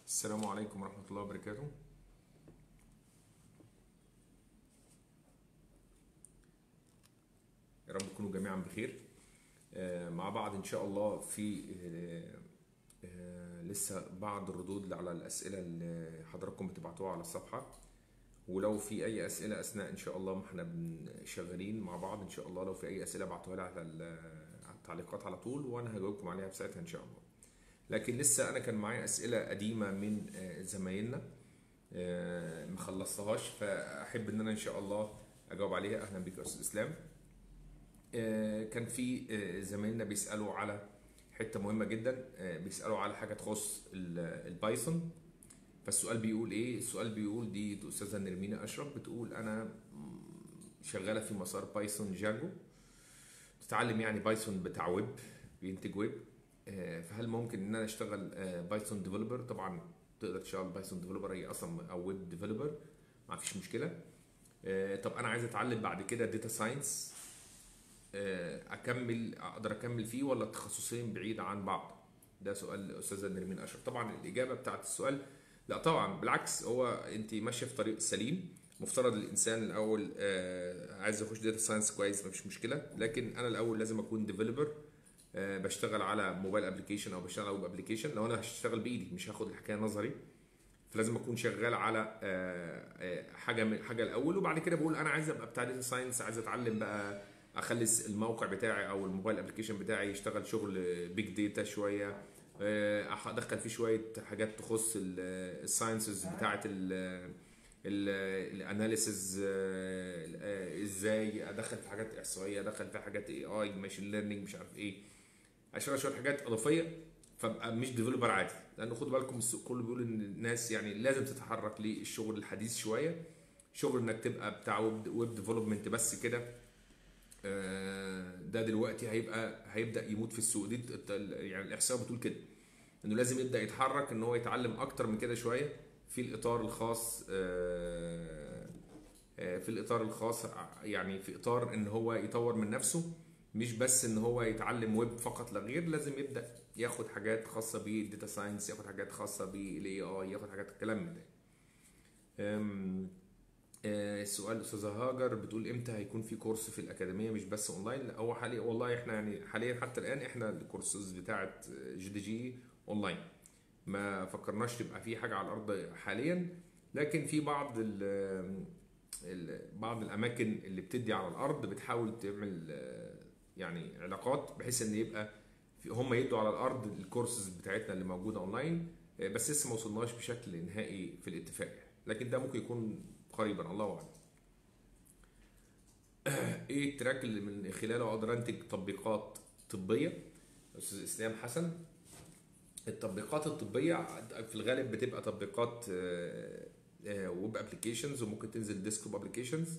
السلام عليكم ورحمة الله وبركاته يا رب تكونوا جميعا بخير آه، مع بعض إن شاء الله في آه، آه، لسه بعض الردود على الأسئلة اللي حضراتكم بتبعتوها على الصفحة ولو في أي أسئلة أثناء إن شاء الله ما احنا بن- شغالين مع بعض إن شاء الله لو في أي أسئلة ابعتوها لي على ال- على التعليقات على طول وأنا هجاوبكم عليها في ساعتها إن شاء الله لكن لسه انا كان معايا اسئله قديمه من آه، زمايلنا آه، ما خلصتهاش فاحب ان انا ان شاء الله اجاوب عليها اهلا بك يا استاذ اسلام آه، كان في آه، زمايلنا بيسالوا على حته مهمه جدا آه، بيسالوا على حاجه تخص ال- البايثون فالسؤال بيقول ايه السؤال بيقول دي استاذه نرمينه اشرف بتقول انا مم، شغاله في مسار بايثون جانجو تتعلم يعني بايثون بتاع ويب بينتج ويب آه، فهل ممكن ان انا اشتغل بايثون ديفلوبر طبعا تقدر تشتغل بايثون ديفلوبر هي اصلا او ويب ديفلوبر ما فيش مشكله آه، طب انا عايز اتعلم بعد كده داتا ساينس اكمل اقدر اكمل فيه ولا التخصصين بعيد عن بعض ده سؤال استاذه نرمين اشرف طبعا الاجابه بتاعت السؤال لا طبعا بالعكس هو انت ماشيه في طريق سليم مفترض الانسان الاول آه، عايز يخش داتا ساينس كويس مفيش مشكله لكن انا الاول لازم اكون ديفلوبر آه، بشتغل على موبايل ابلكيشن او بشتغل على ويب ابلكيشن لو انا هشتغل بايدي مش هاخد الحكايه نظري فلازم اكون شغال على آه، آه، حاجه من حاجه الاول وبعد كده بقول انا عايز ابقى بتاع داتا ساينس عايز اتعلم بقى اخلي الموقع بتاعي او الموبايل ابلكيشن بتاعي يشتغل شغل بيج داتا شويه آه، أح- ادخل فيه شويه حاجات تخص الساينسز بتاعه الاناليسز ازاي ادخل في حاجات احصائيه ادخل في حاجات اي اي ماشين ليرنينج مش عارف ايه اشتغل شويه حاجات اضافيه فابقى مش ديفلوبر عادي لان خدوا بالكم السوق كله بيقول ان الناس يعني لازم تتحرك للشغل الحديث شويه شغل انك تبقى بتاع ويب ديفلوبمنت بس كده آه، ده دلوقتي هيبقى هيبدا يموت في السوق دي الت- يعني الاحصاء بتقول كده انه لازم يبدا يتحرك ان هو يتعلم اكتر من كده شويه في الاطار الخاص آه، آه، في الاطار الخاص ع- يعني في اطار ان هو يطور من نفسه مش بس ان هو يتعلم ويب فقط لا غير لازم يبدا ياخد حاجات خاصه بالداتا ساينس ياخد حاجات خاصه بالاي اي ياخد حاجات الكلام من ده أم، آه، السؤال استاذه هاجر بتقول امتى هيكون في كورس في الاكاديميه مش بس اونلاين لا هو حاليا والله احنا يعني حاليا حتى الان احنا الكورسز بتاعه جي دي جي اونلاين ما فكرناش تبقى في حاجه على الارض حاليا لكن في بعض ال ال- بعض الاماكن اللي بتدي على الارض بتحاول تعمل آه، يعني علاقات بحيث ان يبقى في- هم يدوا على الارض الكورسز بتاعتنا اللي موجوده اونلاين آه، بس لسه ما وصلناش بشكل نهائي في الاتفاق يعني. لكن ده ممكن يكون قريبا الله اعلم ايه التراك اللي من خلاله اقدر انتج تطبيقات طبيه استاذ اسلام حسن التطبيقات الطبيه في الغالب بتبقى تطبيقات ويب ابلكيشنز وممكن تنزل ديسكتوب ابلكيشنز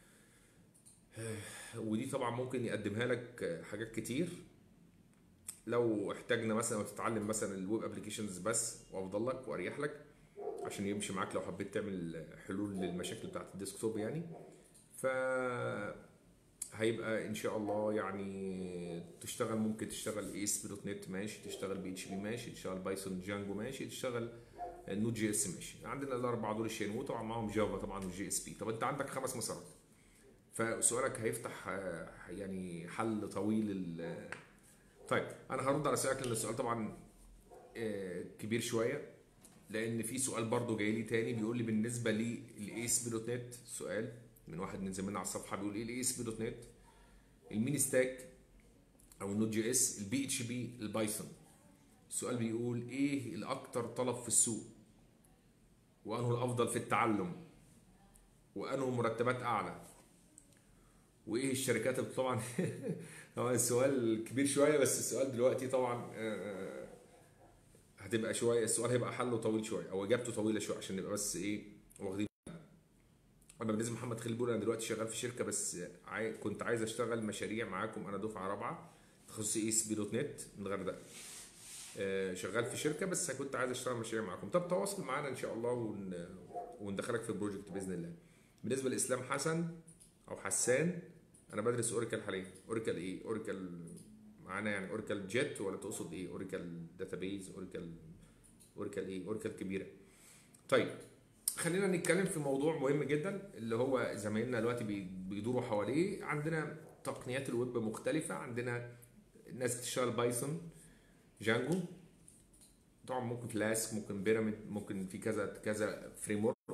ودي طبعا ممكن يقدمها لك آه، حاجات كتير لو احتاجنا مثلا تتعلم مثلا الويب ابلكيشنز بس وافضل لك واريح لك عشان يمشي معاك لو حبيت تعمل حلول للمشاكل بتاعت الديسكتوب يعني ف هيبقى ان شاء الله يعني تشتغل ممكن تشتغل اي اس بي دوت نت ماشي تشتغل بي اتش بي ماشي تشتغل بايثون جانجو ماشي تشتغل نوت جي اس ماشي عندنا الاربعه دول الشين وطبعا معاهم جافا طبعا وجي اس بي طب انت عندك خمس مسارات فسؤالك هيفتح آه، يعني حل طويل ال- طيب انا هرد على سؤالك لان السؤال طبعا آه، كبير شويه لان في سؤال برضو جاي لي تاني بيقول لي بالنسبه للاي اس بي دوت نت سؤال من واحد من زمايلنا على الصفحه بيقول ايه الاي اس بي دوت نت الميني ستاك او النوت جي اس البي اتش بي البايثون السؤال بيقول ايه الاكثر طلب في السوق وانه الافضل في التعلم وانه مرتبات اعلى وايه الشركات اللي طبعا هو السؤال كبير شويه بس السؤال دلوقتي طبعا آه، هتبقى شويه السؤال هيبقى حله طويل شويه او اجابته طويله شويه عشان نبقى بس ايه واخدين بالنا. انا بالنسبه لمحمد خليل بيقول انا دلوقتي شغال في شركه بس عاي... كنت عايز اشتغل مشاريع معاكم انا دفعه رابعه تخصصي اي اس بي دوت نت من الغردقه آه، شغال في شركه بس كنت عايز اشتغل مشاريع معاكم طب تواصل معانا ان شاء الله ون... وندخلك في البروجكت باذن الله بالنسبه لاسلام حسن او حسان انا بدرس اوريكل حاليا اوريكل ايه اوريكل معانا يعني اوريكل جيت ولا تقصد ايه اوريكل داتابيز اوريكل اوراكل ايه اوراكل كبيره طيب خلينا نتكلم في موضوع مهم جدا اللي هو زمايلنا دلوقتي بي- بيدوروا حواليه عندنا تقنيات الويب مختلفه عندنا ناس بتشتغل بايثون جانجو طبعا ممكن فلاسك ممكن بيراميد ممكن في كذا كذا فريم ورك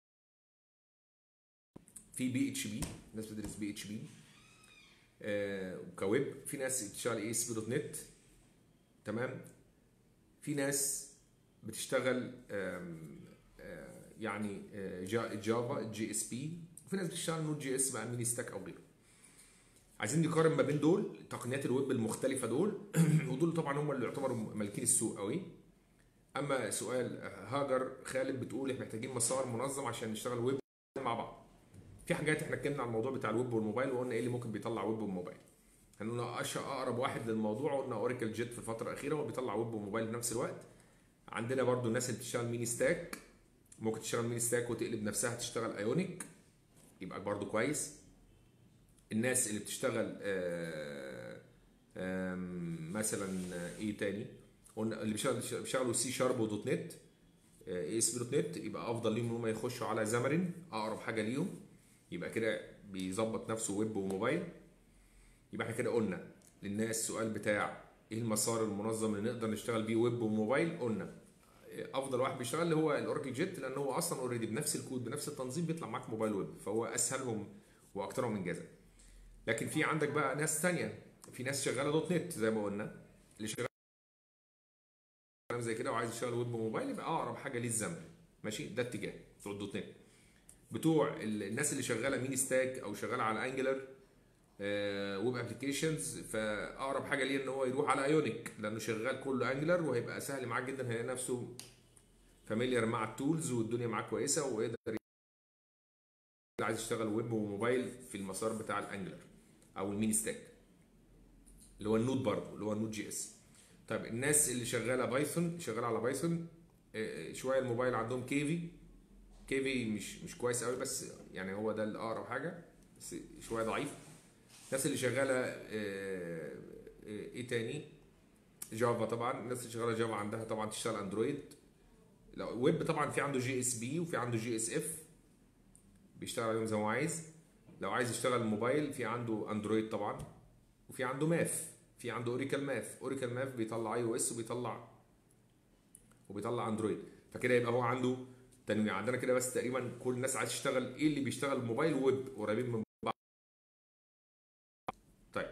في بي اتش بي ناس بتدرس بي اتش بي كويب في ناس بتشتغل اي اس بي دوت نت تمام في ناس بتشتغل آم، آه، يعني آه، جا- جافا جي اس بي وفي ناس بتشتغل نوت جي اس بقى ميني ستاك او غيره عايزين نقارن ما بين دول تقنيات الويب المختلفه دول ودول طبعا هم اللي يعتبروا مالكين السوق قوي اما سؤال آه، هاجر خالد بتقول احنا محتاجين مسار منظم عشان نشتغل ويب مع بعض في حاجات احنا اتكلمنا عن الموضوع بتاع الويب والموبايل وقلنا ايه اللي ممكن بيطلع ويب وموبايل قلنا اشهر اقرب واحد للموضوع قلنا اوريكل جيت في الفتره الاخيره هو بيطلع ويب وموبايل في نفس الوقت عندنا برضو الناس اللي بتشتغل ميني ستاك ممكن تشتغل ميني ستاك وتقلب نفسها تشتغل ايونيك يبقى برضو كويس الناس اللي بتشتغل آه، آم، مثلا آه، ايه تاني قلنا اللي بيشتغل بيشتغلوا سي شارب ودوت نت اي اس بي دوت نت يبقى افضل ليهم ان هم يخشوا على زامرين اقرب حاجه ليهم يبقى كده بيظبط نفسه ويب وموبايل يبقى احنا كده قلنا للناس السؤال بتاع ايه المسار المنظم اللي نقدر نشتغل بيه ويب وموبايل قلنا افضل واحد بيشتغل اللي هو الاوراكل جيت لان هو اصلا اوريدي بنفس الكود بنفس التنظيم بيطلع معاك موبايل ويب فهو اسهلهم واكثرهم انجازا لكن في عندك بقى ناس تانية في ناس شغاله دوت نت زي ما قلنا اللي شغال كلام زي كده وعايز يشتغل ويب وموبايل يبقى اقرب حاجه ليه الزمن ماشي ده اتجاه بتوع الدوت نت بتوع ال- الناس اللي شغاله ميني ستاك او شغاله على انجلر ويب ابلكيشنز فاقرب حاجه ليه ان هو يروح على ايونيك لانه شغال كله انجلر وهيبقى سهل معاه جدا هيلاقي نفسه فاميليار مع التولز والدنيا معاه كويسه ويقدر عايز يشتغل ويب وموبايل في المسار بتاع الانجلر او الميني ستاك اللي هو النود برضه اللي هو النود جي اس طيب الناس اللي شغاله بايثون شغاله على بايثون آه، شويه الموبايل عندهم كيفي كيفي مش مش كويس قوي بس يعني هو ده الاقرب حاجه بس شويه ضعيف الناس اللي شغاله آه، آه، ايه تاني جافا طبعا الناس اللي شغاله جافا عندها طبعا تشتغل اندرويد لا ويب طبعا في عنده جي اس بي وفي عنده جي اس اف بيشتغل عليهم زي ما هو عايز لو عايز يشتغل موبايل في عنده اندرويد طبعا وفي عنده ماث في عنده اوريكل ماث اوريكل ماث بيطلع اي او اس وبيطلع وبيطلع اندرويد فكده يبقى هو عنده تنويع عندنا كده بس تقريبا كل الناس عايز تشتغل ايه اللي بيشتغل موبايل ويب قريبين من بعض طيب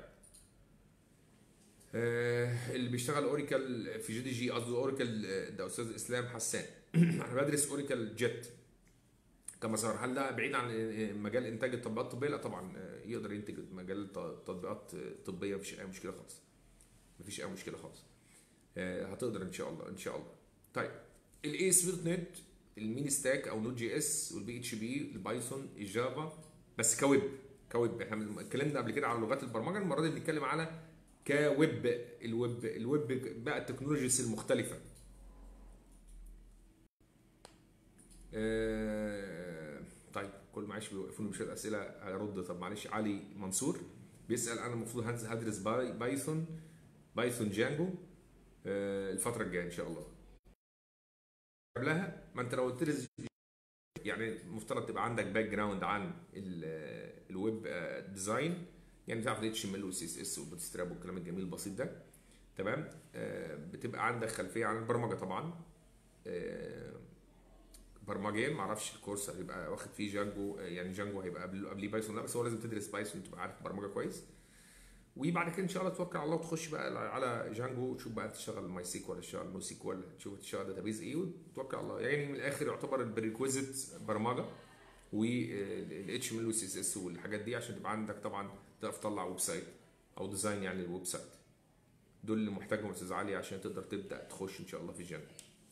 آه اللي بيشتغل اوريكل في جي دي جي قصده اوريكل آه، ده استاذ اسلام حسان انا بدرس اوريكل جيت كمسار هل ده بعيد عن آه، مجال انتاج التطبيقات الطبيه لا طبعا آه، يقدر ينتج مجال الت- التطبيقات الطبيه مفيش اي مشكله خالص مفيش اي مشكله خالص آه، هتقدر ان شاء الله ان شاء الله طيب الاي اس بي دوت نت الميني ستاك او نوت جي اس والبي اتش بي البايثون الجافا بس كويب كويب احنا اتكلمنا قبل كده على لغات البرمجه المره دي بنتكلم على كويب الويب الويب بقى التكنولوجيز المختلفه آه، طيب كل معلش بيوقفوني بشويه اسئله هرد طب معلش علي منصور بيسال انا المفروض هنزل هدرس باي بايثون بايثون جانجو آه، الفتره الجايه ان شاء الله قبلها ما انت لو تدرس يعني المفترض تبقى عندك باك جراوند عن ال- الويب آه، ديزاين يعني تعرف اتش ام ال وسي اس اس وبوتستراب والكلام الجميل البسيط ده تمام آه، بتبقى عندك خلفيه عن البرمجه طبعا آه، برمجيا ما اعرفش الكورس هيبقى واخد فيه جانجو آه، يعني جانجو هيبقى قبل قبليه بايثون لا بس هو لازم تدرس بايثون تبقى عارف برمجه كويس وبعد كده ان شاء الله توكل على الله وتخش بقى على جانجو وتشوف بقى تشتغل ماي سيكوال ولا تشتغل نو سيكوال تشوف تشتغل داتابيز ايه وتوكل على الله يعني من الاخر يعتبر البريكويزيت برمجه والاتش ام ال والسي اس اس والحاجات دي عشان تبقى عندك طبعا تعرف تطلع ويب سايت او ديزاين يعني الويب سايت دول اللي محتاجهم استاذ علي عشان تقدر تبدا تخش ان شاء الله في الجانجو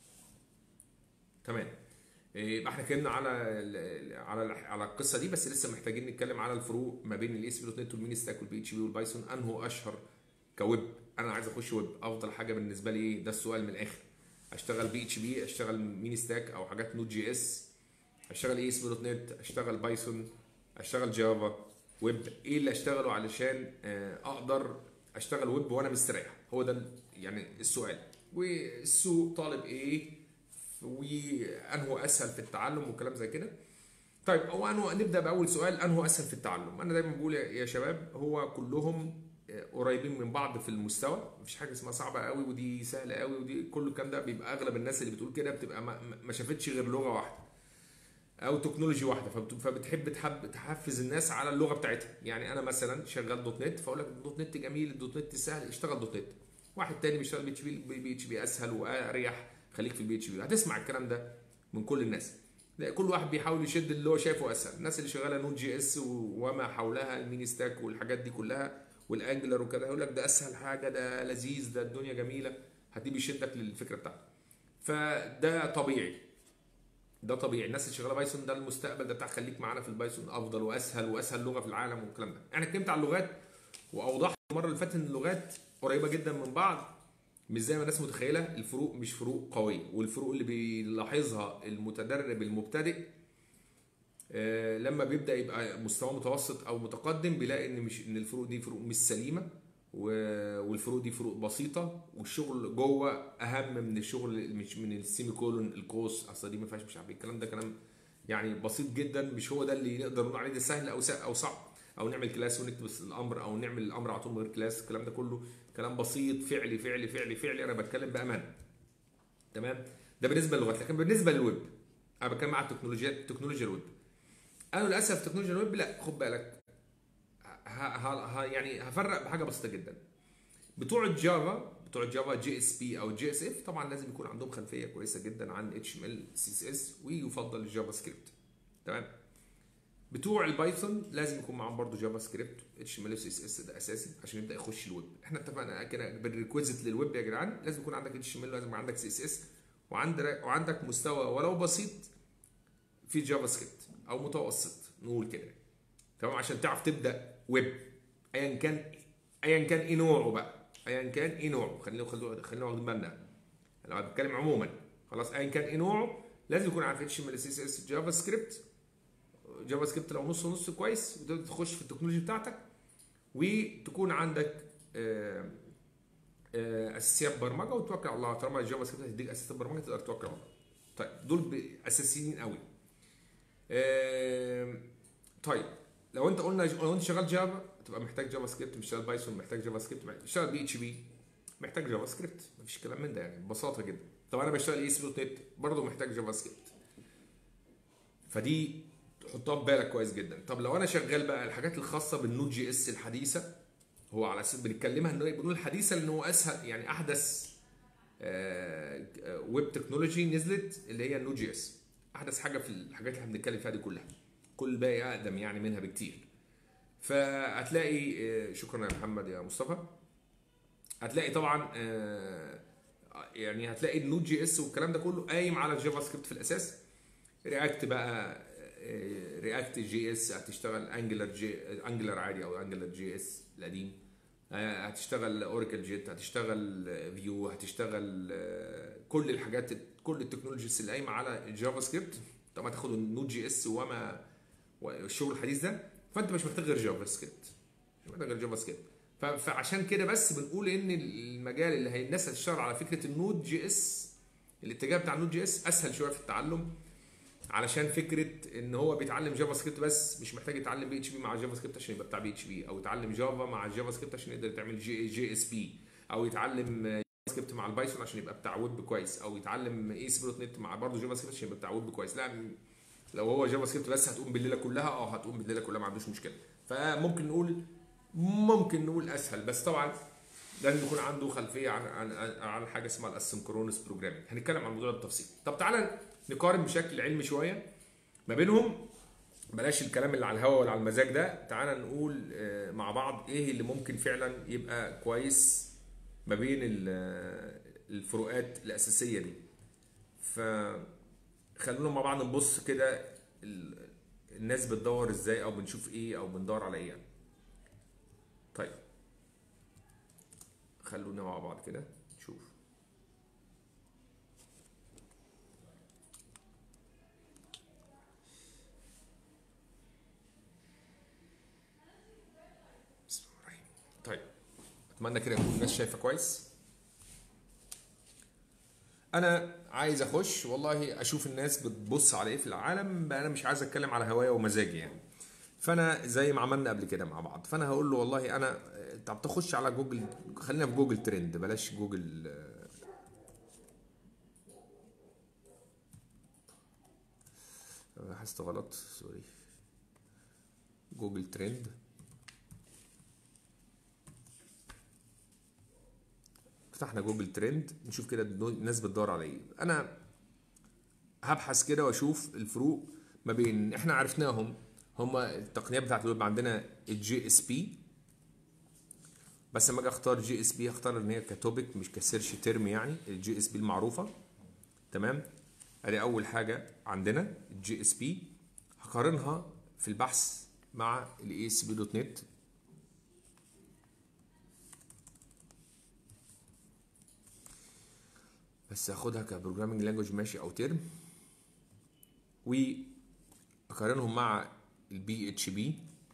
تمام إيه، يبقى احنا اتكلمنا على ال- على ال- على القصه دي بس لسه محتاجين نتكلم على الفروق ما بين الاس بي دوت نت والميني ستاك والبي اتش بي والبايثون انه اشهر كويب انا عايز اخش ويب افضل حاجه بالنسبه لي ايه ده السؤال من الاخر اشتغل بي اتش بي اشتغل ميني ستاك او حاجات نوت جي اس اشتغل اي اس بي دوت نت اشتغل بايثون اشتغل جافا ويب ايه اللي اشتغله علشان آه، اقدر اشتغل ويب وانا مستريح هو ده ال- يعني السؤال والسوق طالب ايه وانه اسهل في التعلم وكلام زي كده طيب هو انه نبدا باول سؤال انه اسهل في التعلم انا دايما بقول يا شباب هو كلهم قريبين من بعض في المستوى مفيش حاجه اسمها صعبه قوي ودي سهله قوي ودي كل الكلام ده بيبقى اغلب الناس اللي بتقول كده بتبقى ما, ما شافتش غير لغه واحده او تكنولوجي واحده فبتحب تحب تحفز الناس على اللغه بتاعتها يعني انا مثلا شغال دوت نت فاقول لك الدوت نت جميل الدوت نت سهل اشتغل دوت نت واحد تاني بيشتغل بي اتش بي بي اتش بي اسهل واريح خليك في البي اتش بي هتسمع الكلام ده من كل الناس لا كل واحد بيحاول يشد اللي هو شايفه اسهل الناس اللي شغاله نود جي اس وما حولها الميني ستاك والحاجات دي كلها والانجلر وكده يقول لك ده اسهل حاجه ده لذيذ ده الدنيا جميله هتيجي بيشدك للفكره بتاعته فده طبيعي ده طبيعي الناس اللي شغاله بايثون ده المستقبل ده بتاع خليك معانا في البايثون افضل واسهل واسهل لغه في العالم والكلام ده انا اتكلمت على اللغات واوضحت المره اللي فاتت ان اللغات قريبه جدا من بعض مش زي ما الناس متخيله الفروق مش فروق قويه والفروق اللي بيلاحظها المتدرب المبتدئ آه لما بيبدا يبقى مستوى متوسط او متقدم بيلاقي ان مش ان الفروق دي فروق مش سليمه والفروق دي فروق بسيطه والشغل جوه اهم من الشغل مش من السيمي كولون القوس اصل دي ما فيهاش مش عارف الكلام ده كلام يعني بسيط جدا مش هو ده اللي نقدر نقول عليه ده سهل او او صعب او نعمل كلاس ونكتب الامر او نعمل الامر على طول من غير كلاس الكلام ده كله كلام بسيط فعلي فعلي فعلي فعلي انا بتكلم بامانه تمام ده بالنسبه للغات لكن بالنسبه للويب انا بتكلم على التكنولوجيات تكنولوجيا الويب انا للاسف تكنولوجيا الويب لا خد بالك ها ها يعني هفرق بحاجه بسيطه جدا بتوع الجافا بتوع الجافا جي اس بي او جي اس اف طبعا لازم يكون عندهم خلفيه كويسه جدا عن اتش ام ال سي اس اس ويفضل الجافا سكريبت تمام بتوع البايثون لازم يكون معاهم برضه جافا سكريبت اتش ام ال سي اس اس ده اساسي عشان يبدا يخش الويب احنا اتفقنا كده بالريكويزيت للويب يا جدعان لازم يكون عندك اتش ام ال لازم يكون عندك سي اس اس وعندك وعندك مستوى ولو بسيط في جافا سكريبت او متوسط نقول كده تمام عشان تعرف تبدا ويب ايا كان ايا كان ايه نوعه بقى ايا كان ايه نوعه خلينا خلينا خلينا واخدين بالنا انا بتكلم عموما خلاص ايا كان ايه نوعه لازم يكون عارف اتش ام ال سي اس اس جافا سكريبت جافا سكريبت لو نص نص كويس وتقدر تخش في التكنولوجي بتاعتك وتكون عندك آآ آآ اساسيات برمجه وتوكل على الله طالما الجافا سكريبت هتديك اساسيات برمجه تقدر توكل على الله طيب دول اساسيين قوي طيب لو انت قلنا لو انت شغال جافا تبقى محتاج جافا سكريبت مش شغال بايثون محتاج جافا سكريبت بتشتغل بي اتش بي محتاج جافا سكريبت مفيش كلام من ده يعني ببساطه جدا طب انا بشتغل اي سي دوت نت برضه محتاج جافا سكريبت فدي تحطها في بالك كويس جدا طب لو انا شغال بقى الحاجات الخاصه بالنود جي اس الحديثه هو على اساس بنتكلمها انه بنقول الحديثه لان هو اسهل يعني احدث ويب تكنولوجي نزلت اللي هي النود جي اس احدث حاجه في الحاجات اللي احنا بنتكلم فيها دي كلها كل باقي اقدم يعني منها بكتير فهتلاقي شكرا يا محمد يا مصطفى هتلاقي طبعا يعني هتلاقي النود جي اس والكلام ده كله قايم على الجافا سكريبت في الاساس رياكت بقى رياكت جي اس هتشتغل انجلر جي انجلر عادي او انجلر جي اس القديم هتشتغل اوراكل جيت هتشتغل فيو هتشتغل كل الحاجات كل التكنولوجيز اللي قايمه على الجافا سكريبت طبعا تاخد النود جي اس وما والشغل الحديث ده فانت مش محتاج غير جافا سكريبت مش محتاج غير جافا سكريبت فعشان كده بس بنقول ان المجال اللي هي الناس هتشتغل على فكره النود جي اس الاتجاه بتاع النود جي اس اسهل شويه في التعلم علشان فكره ان هو بيتعلم جافا سكريبت بس مش محتاج يتعلم بي اتش بي مع جافا سكريبت عشان يبقى بتاع بي اتش بي او يتعلم جافا مع جافا سكريبت عشان يقدر يتعمل جي, جي اس بي او يتعلم جافا سكريبت مع البايثون عشان يبقى بتاع ويب كويس او يتعلم اي سي دوت نت مع برضه جافا سكريبت عشان يبقى بتاع ويب كويس لا لو هو جافا سكريبت بس هتقوم بالليله كلها اه هتقوم بالليله كلها ما عندوش مشكله فممكن نقول ممكن نقول اسهل بس طبعا لازم يكون عنده خلفيه عن عن عن حاجه اسمها الاسynchronous بروجرامينج هنتكلم عن الموضوع ده بالتفصيل طب تعالى نقارن بشكل علمي شويه ما بينهم بلاش الكلام اللي على الهوا ولا على المزاج ده تعالى نقول مع بعض ايه اللي ممكن فعلا يبقى كويس ما بين الفروقات الاساسيه دي فخلونا مع بعض نبص كده الناس بتدور ازاي او بنشوف ايه او بندور على ايه يعني. طيب خلونا مع بعض كده نشوف بسم الله الرحمن الرحيم طيب اتمنى كده يكون الناس شايفه كويس انا عايز اخش والله اشوف الناس بتبص على ايه في العالم بقى انا مش عايز اتكلم على هوايا ومزاجي يعني فانا زي ما عملنا قبل كده مع بعض فانا هقول له والله انا طب تخش على جوجل خلينا في جوجل ترند بلاش جوجل لاحظت غلط سوري جوجل ترند فتحنا جوجل ترند نشوف كده الناس بتدور على ايه انا هبحث كده واشوف الفروق ما بين احنا عرفناهم هما التقنيات بتاعت الويب عندنا الجي اس بي بس لما اجي اختار جي اس بي اختار ان هي كتوبيك مش كسيرش ترم يعني الجي اس بي المعروفه تمام ادي اول حاجه عندنا الجي اس بي هقارنها في البحث مع الاي اس بي دوت نت بس اخدها كبروجرامنج لانجوج ماشي او ترم واقارنهم مع البي اتش بي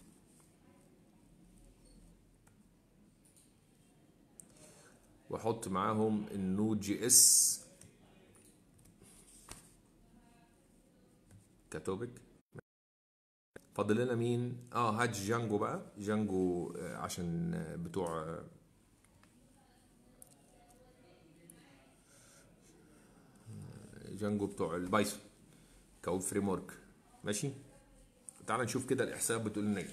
واحط معاهم النود جي اس كتوبيك فاضل لنا مين اه هات جانجو بقى جانجو عشان بتوع جانجو بتوع البايثون كويب فريم ورك ماشي تعال نشوف كده الاحصائيات بتقول لنا ايه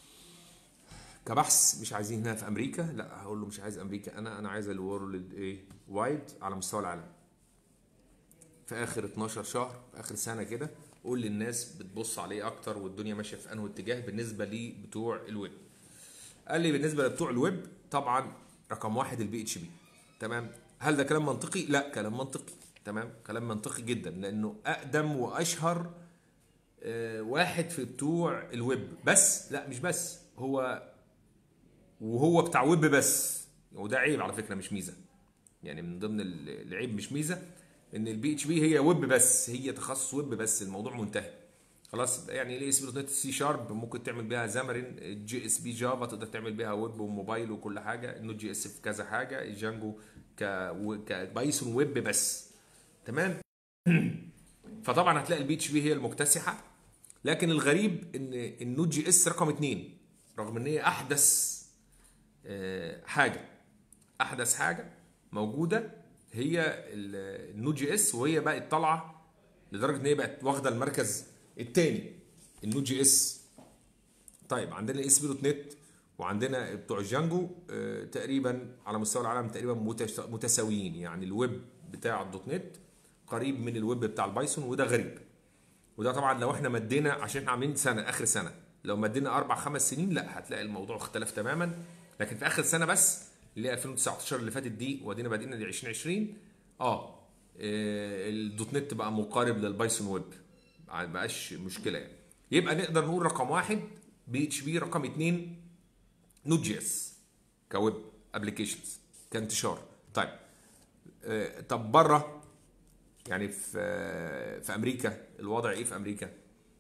كبحث مش عايزين هنا في امريكا لا هقول له مش عايز امريكا انا انا عايز الورلد ايه وايد على مستوى العالم في اخر 12 شهر في اخر سنه كده قول للناس بتبص عليه اكتر والدنيا ماشيه في انه اتجاه بالنسبه لي بتوع الويب قال لي بالنسبه لبتوع الويب طبعا رقم واحد البي اتش بي تمام هل ده كلام منطقي لا كلام منطقي تمام كلام منطقي جدا لانه اقدم واشهر آه واحد في بتوع الويب بس لا مش بس هو وهو بتاع ويب بس وده عيب على فكره مش ميزه يعني من ضمن العيب مش ميزه ان البي اتش بي هي ويب بس هي تخصص ويب بس الموضوع منتهي خلاص يعني الاي اس بي دوت نت سي شارب ممكن تعمل بيها زامرين الجي اس بي جافا تقدر تعمل بيها ويب وموبايل وكل حاجه النوت جي اس في كذا حاجه الجانجو ك كبايثون ويب بس تمام فطبعا هتلاقي البي اتش بي هي المكتسحه لكن الغريب ان النوت جي اس رقم اثنين رغم ان هي احدث حاجه احدث حاجه موجوده هي النوت جي اس وهي بقت طالعه لدرجه ان هي بقت واخده المركز الثاني النوت جي اس طيب عندنا الاس بي دوت نت وعندنا بتوع الجانجو آه تقريبا على مستوى العالم تقريبا متساويين يعني الويب بتاع الدوت نت قريب من الويب بتاع البايثون وده غريب وده طبعا لو احنا مدينا عشان احنا عاملين سنه اخر سنه لو مدينا اربع خمس سنين لا هتلاقي الموضوع اختلف تماما لكن في اخر سنه بس اللي هي 2019 اللي فاتت دي وادينا بادئين دي 2020 اه الدوت نت بقى مقارب للبايثون ويب ما بقاش مشكله يعني يبقى نقدر نقول رقم واحد بي اتش بي رقم اثنين نوت جي اس كويب ابلكيشنز كانتشار طيب آه طب بره يعني في آه في امريكا الوضع ايه في امريكا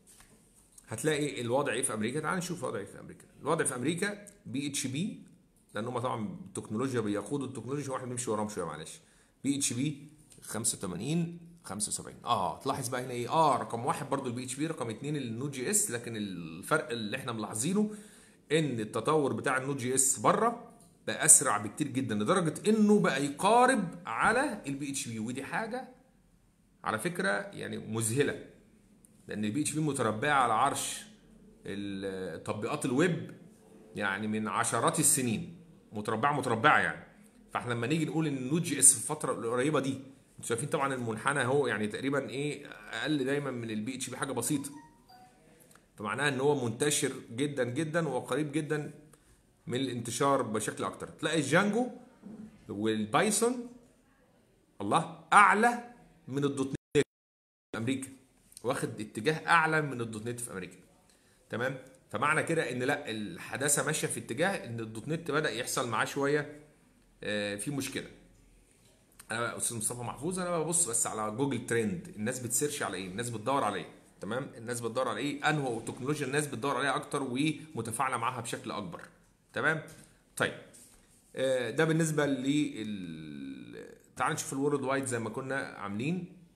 هتلاقي الوضع ايه في امريكا تعال نشوف الوضع ايه في امريكا الوضع في امريكا بي اتش بي لان هم طبعا التكنولوجيا بيقودوا التكنولوجيا واحنا بنمشي وراهم شويه معلش بي اتش بي 85 75 اه تلاحظ بقى هنا ايه اه رقم واحد برضو البي اتش بي رقم اثنين النود جي اس لكن الفرق اللي احنا ملاحظينه ان التطور بتاع النود جي اس بره بقى اسرع بكتير جدا لدرجه انه بقى يقارب على البي اتش بي ودي حاجه على فكره يعني مذهله لان البي اتش بي متربعه على عرش تطبيقات الويب يعني من عشرات السنين متربعه متربعه يعني فاحنا لما نيجي نقول ان النود جي اس في الفتره القريبه دي انتوا شايفين طبعا المنحنى اهو يعني تقريبا ايه اقل دايما من البي اتش بي حاجه بسيطه فمعناها ان هو منتشر جدا جدا وقريب جدا من الانتشار بشكل اكتر تلاقي الجانجو والبايثون الله اعلى من الدوت نت في امريكا واخد اتجاه اعلى من الدوت نت في امريكا تمام فمعنى كده ان لا الحداثه ماشيه في اتجاه ان الدوت نت بدا يحصل معاه شويه في مشكله انا استاذ مصطفى محفوظ انا ببص بس على جوجل ترند الناس بتسيرش على ايه الناس بتدور على ايه تمام الناس بتدور على ايه انه تكنولوجيا الناس بتدور عليها اكتر ومتفاعله معاها بشكل اكبر تمام طيب ده بالنسبه لل تعال نشوف الورد وايد زي ما كنا عاملين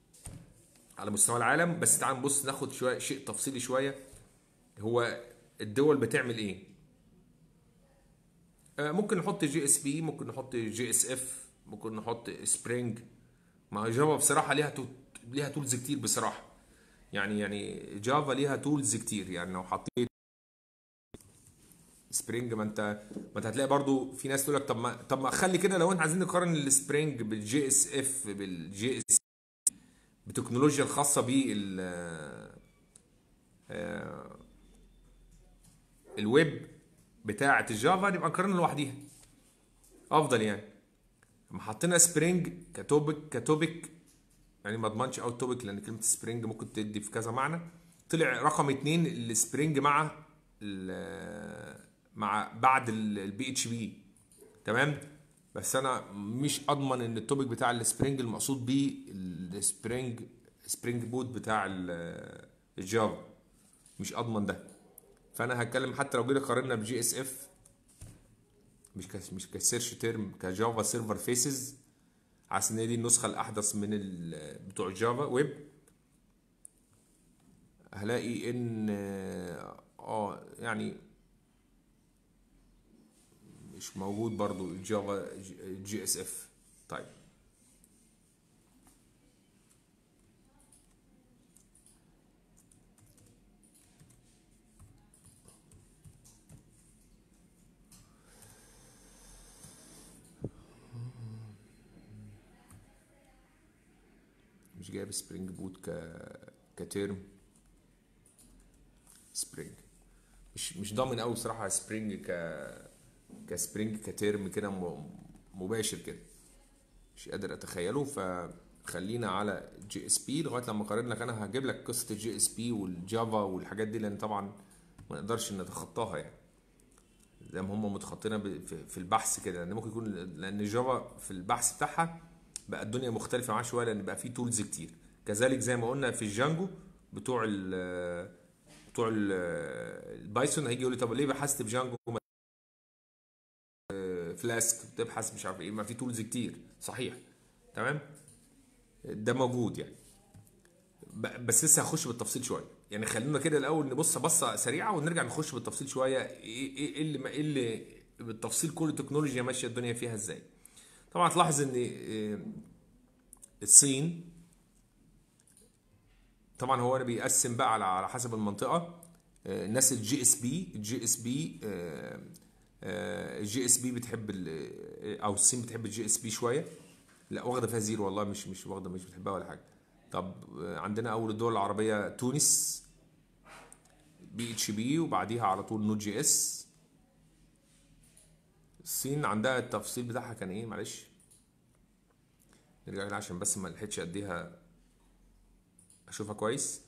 على مستوى العالم بس تعال نبص ناخد شويه شيء تفصيلي شويه هو الدول بتعمل ايه آه، ممكن نحط جي اس بي ممكن نحط جي اس اف ممكن نحط سبرينج ما جافا بصراحه ليها تو... ليها تولز كتير بصراحه يعني يعني جافا ليها تولز كتير يعني لو حطيت سبرينج ما انت ما انت هتلاقي برضو في ناس تقول لك طب ما طب ما خلي كده لو انت عايزين نقارن السبرينج بالجي اس اف بالجي اس بتكنولوجيا الخاصه بال آه، الويب بتاعه الجافا نبقى نقارنها لوحديها افضل يعني لما حطينا سبرينج كتوبك كتوبك يعني ما اضمنش اوت توبك لان كلمه سبرينج ممكن تدي في كذا معنى طلع رقم اتنين السبرينج مع ال- مع بعد البي اتش بي تمام بس انا مش اضمن ان التوبيك بتاع السبرينج المقصود بيه السبرينج سبرينج بوت بتاع ال- الجافا مش اضمن ده فانا هتكلم حتى لو جينا قارنا بجي اس اف مش كس مش كسيرش تيرم كجافا سيرفر فيسز على ان هي دي النسخه الاحدث من ال- بتوع الجافا ويب هلاقي ان اه يعني مش موجود برضو الجافا جي اس اف طيب مش جايب سبرينج بوت ك كترم سبرينج مش مش ضامن قوي بصراحه سبرينج ك كسبرينج كترم كده م- مباشر كده مش قادر اتخيله فخلينا على جي اس بي لغايه لما اقارن لك انا هجيب لك قصه الجي اس بي والجافا والحاجات دي لان طبعا ما نقدرش نتخطاها يعني زي ما هم متخطينها ب- في- في البحث كده لان ممكن يكون لان الجافا في البحث بتاعها بقى الدنيا مختلفه معاه شويه لان بقى في تولز كتير كذلك زي ما قلنا في الجانجو بتوع ال بتوع ال- البايثون هيجي يقول لي طب ليه بحثت بجانجو ما- فلاسك بتبحث مش عارف ايه ما في تولز كتير صحيح تمام ده موجود يعني ب- بس لسه هخش بالتفصيل شويه يعني خلينا كده الاول نبص بصه سريعه ونرجع نخش بالتفصيل شويه ايه ايه إيه اللي ايه اللي بالتفصيل كل تكنولوجيا ماشيه الدنيا فيها ازاي طبعا تلاحظ ان إيه، الصين طبعا هو بيقسم بقى على على حسب المنطقه آه، الناس الجي اس بي الجي اس بي الجي اس بي بتحب ال- او الصين بتحب الجي اس بي شويه لا واخده فيها زيرو والله مش مش واخده مش بتحبها ولا حاجه طب آه، عندنا اول الدول العربيه تونس بي اتش بي وبعديها على طول نوت جي اس الصين عندها التفصيل بتاعها كان ايه معلش نرجع لها عشان بس ما لحقتش اديها اشوفها كويس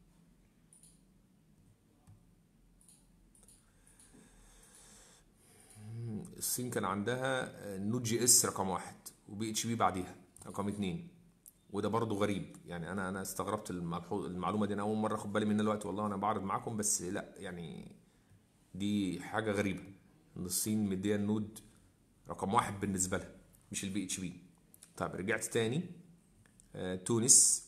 الصين كان عندها نوت جي اس رقم واحد وبي اتش بي بعديها رقم اتنين وده برضه غريب يعني انا انا استغربت الملحو- المعلومه دي انا اول مره اخد بالي منها دلوقتي والله انا بعرض معاكم بس لا يعني دي حاجه غريبه ان الصين مديه النود رقم واحد بالنسبه لها مش البي اتش بي طيب رجعت تاني آه، تونس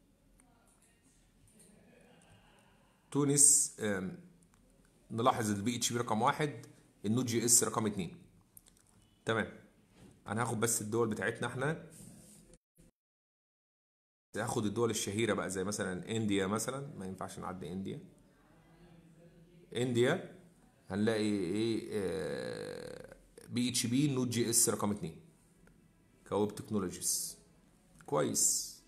تونس آم، نلاحظ البي اتش بي رقم واحد النود جي اس رقم اتنين تمام انا هاخد بس الدول بتاعتنا احنا هاخد الدول الشهيره بقى زي مثلا انديا مثلا ما ينفعش نعدي انديا انديا هنلاقي ايه بي اتش بي نود جي اس رقم اتنين كويب تكنولوجيز كويس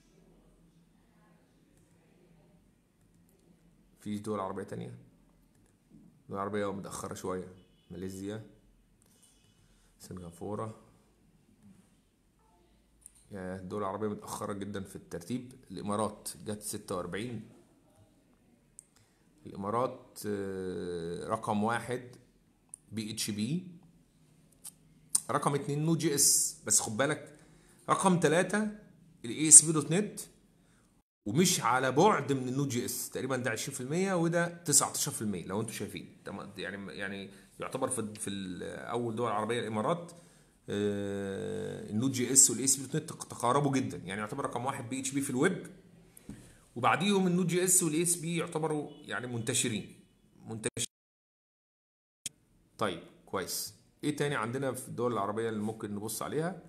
في دول عربية تانية دول عربية متأخرة شوية ماليزيا سنغافورة يا الدول العربية متأخرة جدا في الترتيب الإمارات جت ستة وأربعين الإمارات آه، رقم واحد بي اتش بي رقم اتنين نو جي اس بس خد بالك رقم ثلاثة الاي اس بي دوت نت ومش على بعد من النود جي اس تقريبا ده 20% وده 19% لو انتم شايفين تمام؟ يعني يعني يعتبر في في ال- اول دول عربيه الامارات آه، النود جي اس والاي اس بي دوت نت تقاربوا جدا يعني يعتبر رقم واحد بي اتش بي في الويب وبعديهم النود جي اس والاي اس بي يعتبروا يعني منتشرين منتشرين طيب كويس ايه تاني عندنا في الدول العربيه اللي ممكن نبص عليها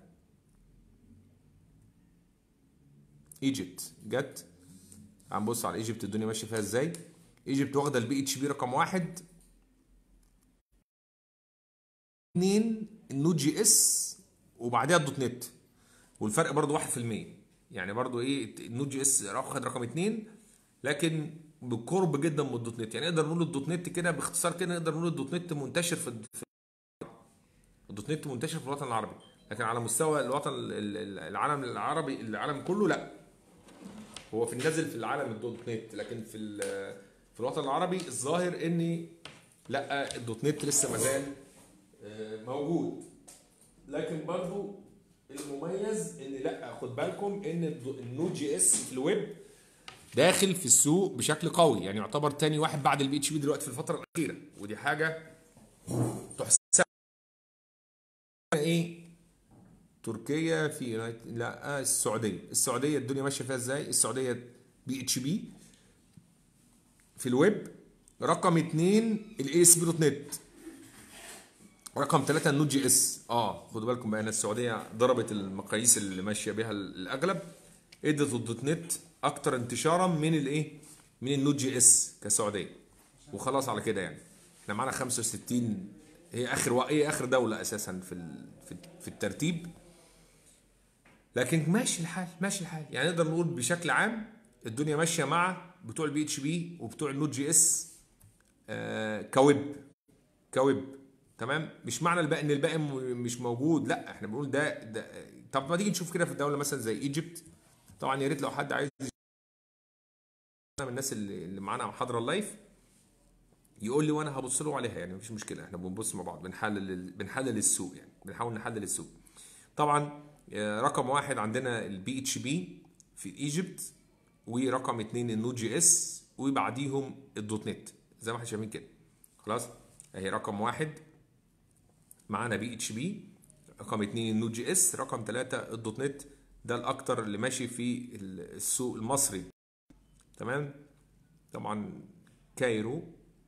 ايجيبت جت هنبص على ايجيبت الدنيا ماشيه فيها ازاي ايجيبت واخده البي اتش بي رقم واحد اتنين النود جي اس وبعدها الدوت نت والفرق برضو 1% يعني برضو ايه النود جي اس واخد رقم اتنين لكن بقرب جدا من الدوت نت يعني نقدر نقول الدوت نت كده باختصار كده نقدر نقول الدوت نت منتشر في في- الدوت نت منتشر في الوطن العربي لكن على مستوى الوطن ال- ال- العالم العربي العالم كله لا هو في النازل في العالم الدوت نت لكن في ال- في الوطن العربي الظاهر ان لا الدوت نت لسه مازال آه، موجود لكن برضو المميز ان لا خد بالكم ان الدو- النود جي اس في الويب داخل في السوق بشكل قوي يعني يعتبر تاني واحد بعد البي اتش بي دلوقتي في الفتره الاخيره ودي حاجه تحسب ايه تركيا في يونايتد لا آه السعوديه السعوديه الدنيا ماشيه فيها ازاي السعوديه بي اتش بي في الويب رقم اتنين الاي اس بي دوت نت رقم ثلاثة النود جي اس اه خدوا بالكم بقى ان السعوديه ضربت المقاييس اللي ماشيه بيها الاغلب ادت الدوت نت اكتر انتشارا من الايه من النود جي اس كسعوديه وخلاص على كده يعني احنا معانا 65 هي اخر و... هي اخر دوله اساسا في ال... في في الترتيب لكن ماشي الحال ماشي الحال يعني نقدر نقول بشكل عام الدنيا ماشيه مع بتوع البي اتش بي وبتوع النود جي اس آه كويب كويب تمام مش معنى الباقي ان الباقي م- مش موجود لا احنا بنقول ده, ده طب ما تيجي نشوف كده في الدوله مثلا زي ايجيبت طبعا يا ريت لو حد عايز من الناس اللي اللي معانا حاضره اللايف يقول لي وانا هبص له عليها يعني مفيش مشكله احنا بنبص مع بعض بنحلل ال- بنحلل السوق يعني بنحاول نحلل السوق طبعا آه، رقم واحد عندنا البي اتش بي في ايجيبت ورقم اتنين النود جي اس وبعديهم الدوت نت زي ما احنا شايفين كده خلاص اهي رقم واحد معانا بي اتش بي رقم اتنين النود جي اس رقم ثلاثة الدوت نت ده الاكتر اللي ماشي في السوق المصري تمام طبعا كايرو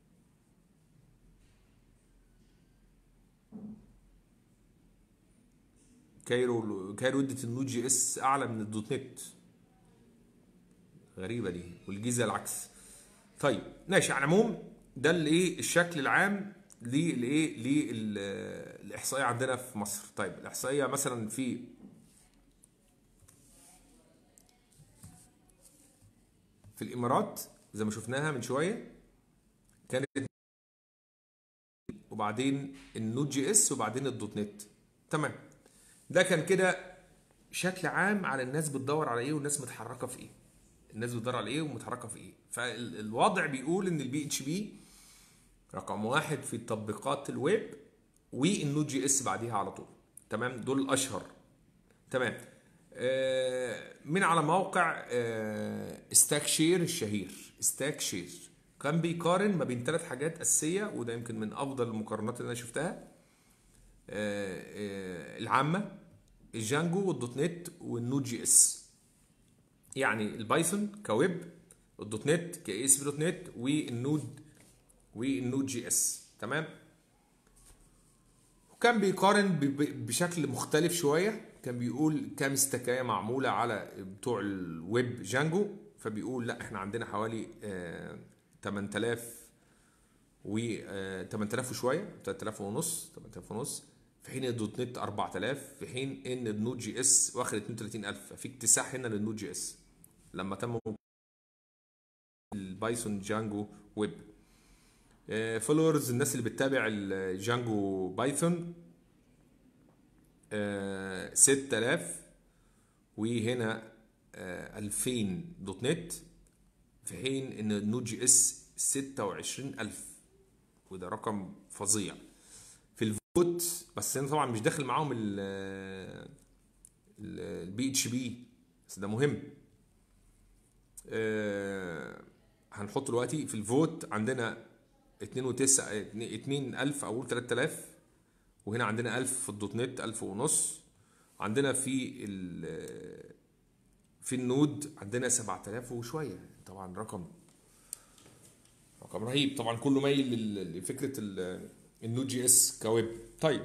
كايرو كايرو ادت النود جي اس اعلى من الدوت نت غريبه دي والجيزه العكس طيب ماشي على العموم ده الايه الشكل العام للايه للاحصائيه عندنا في مصر طيب الاحصائيه مثلا في في الامارات زي ما شفناها من شويه كانت وبعدين النود جي اس وبعدين الدوت نت تمام ده كان كده شكل عام على الناس بتدور على ايه والناس متحركه في ايه الناس بتدور على ايه ومتحركه في ايه فالوضع بيقول ان البي اتش بي رقم واحد في تطبيقات الويب والنود جي اس بعديها على طول تمام دول الاشهر تمام آه، من على موقع ستاك شير الشهير ستاك شير كان بيقارن ما بين ثلاث حاجات اساسيه وده يمكن من افضل المقارنات اللي انا شفتها آه، آه، العامه الجانجو والدوت نت والنود جي اس يعني البايثون كويب الدوت نت كاي اس بي دوت نت والنود والنود جي اس تمام وكان بيقارن ب- ب- بشكل مختلف شويه كان بيقول كام استكايه معموله على بتوع الويب جانجو فبيقول لا احنا عندنا حوالي آه، 8000 و آه، 8000 وشويه 3000 ونص 8000 ونص في حين الدوت نت 4000 في حين ان النود جي اس واخد 32000 في اكتساح هنا للنود جي اس لما تم البايثون جانجو ويب فولورز الناس اللي بتتابع الجانجو بايثون آه، 6000 وهنا آه، 2000 دوت نت في حين ان النود جي اس 26000 وده رقم فظيع في الفوت بس انا طبعا مش داخل معاهم البي اتش بي بس ده مهم آه، هنحط دلوقتي في الفوت عندنا 2 و9 2000 او 3000 وهنا عندنا 1000 في الدوت نت 1000 ونص عندنا في ال في النود عندنا 7000 وشويه طبعا رقم رقم رهيب طبعا كله مايل لل- لفكره ال- النود جي اس كويب طيب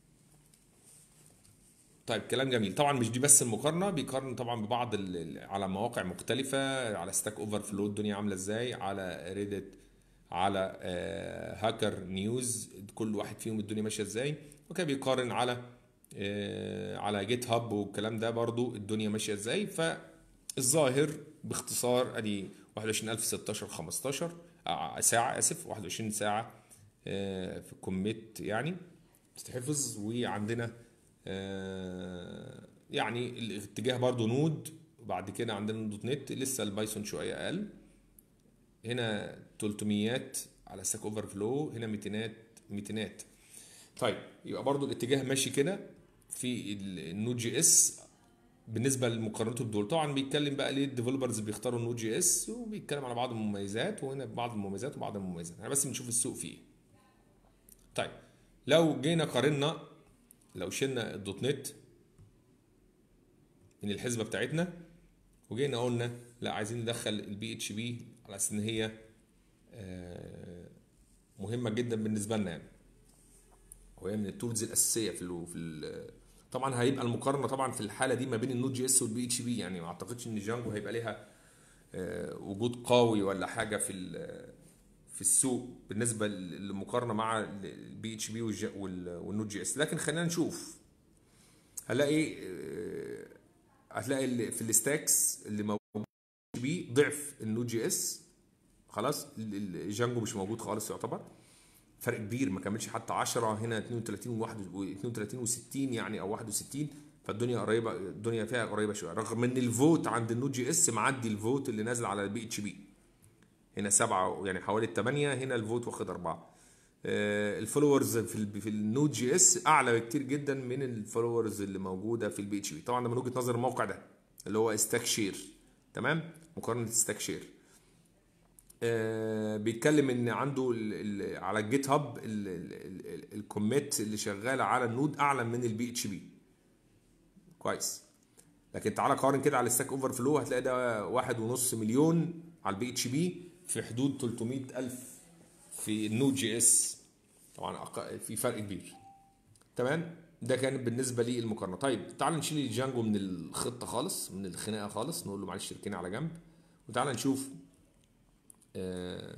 طيب كلام جميل طبعا مش دي بس المقارنه بيقارن طبعا ببعض ال- ال- على مواقع مختلفه على ستاك اوفر فلو الدنيا عامله ازاي على ريدت على آه، هاكر نيوز كل واحد فيهم الدنيا ماشيه ازاي وكان بيقارن على آه، على جيت هاب والكلام ده برضو الدنيا ماشيه ازاي فالظاهر باختصار ادي 21016 15 آه، ساعه اسف 21 ساعه آه، في الكوميت يعني تتحفظ وعندنا آه، يعني الاتجاه برضو نود وبعد كده عندنا دوت نت لسه البايثون شويه اقل هنا 300 على ستاك اوفر فلو هنا 200 200 طيب يبقى برضو الاتجاه ماشي كده في ال- النود جي اس بالنسبه لمقارنته بدول طبعا بيتكلم بقى ليه الديفلوبرز بيختاروا النود جي اس وبيتكلم على بعض المميزات وهنا بعض المميزات وبعض المميزات احنا بس بنشوف السوق فيه إيه. طيب لو جينا قارنا لو شلنا الدوت نت من الحسبه بتاعتنا وجينا قلنا لا عايزين ندخل البي اتش بي على اساس ان هي آه، مهمه جدا بالنسبه لنا يعني وهي من التولز الاساسيه في ال في ال طبعا هيبقى المقارنه طبعا في الحاله دي ما بين النود جي اس والبي اتش بي يعني ما اعتقدش ان جانجو هيبقى ليها آه، وجود قوي ولا حاجه في ال- في السوق بالنسبه للمقارنه مع البي اتش بي والنود جي اس لكن خلينا نشوف هلاقي آه، هتلاقي ال- في الستاكس اللي موجود بي ضعف النود جي اس خلاص ال- ال- الجانجو مش موجود خالص يعتبر فرق كبير ما كملش حتى 10 هنا 32 و 32 و60 يعني او 61 فالدنيا قريبه الدنيا فيها قريبه شويه رغم ان الفوت عند النود جي اس معدي الفوت اللي نازل على البي اتش بي هنا سبعة يعني حوالي الثمانية هنا الفوت واخد أربعة آه، الفولورز في ال في النود جي اس اعلى بكتير جدا من الفولورز اللي موجوده في البي اتش بي طبعا ده من وجهه نظر الموقع ده اللي هو ستاك شير تمام مقارنه ستاك شير آه، بيتكلم ان عنده ال ال على الجيت هاب الكوميت اللي شغاله على النود اعلى من البي اتش بي كويس لكن تعالى قارن كده على الستاك اوفر فلو هتلاقي ده واحد ونص مليون على البي اتش بي في حدود 300 الف في النود جي اس طبعا أق- في فرق كبير تمام ده كان بالنسبه لي المقارنه طيب تعال نشيل الجانجو من الخطه خالص من الخناقه خالص نقول له معلش اركني على جنب وتعال نشوف آه،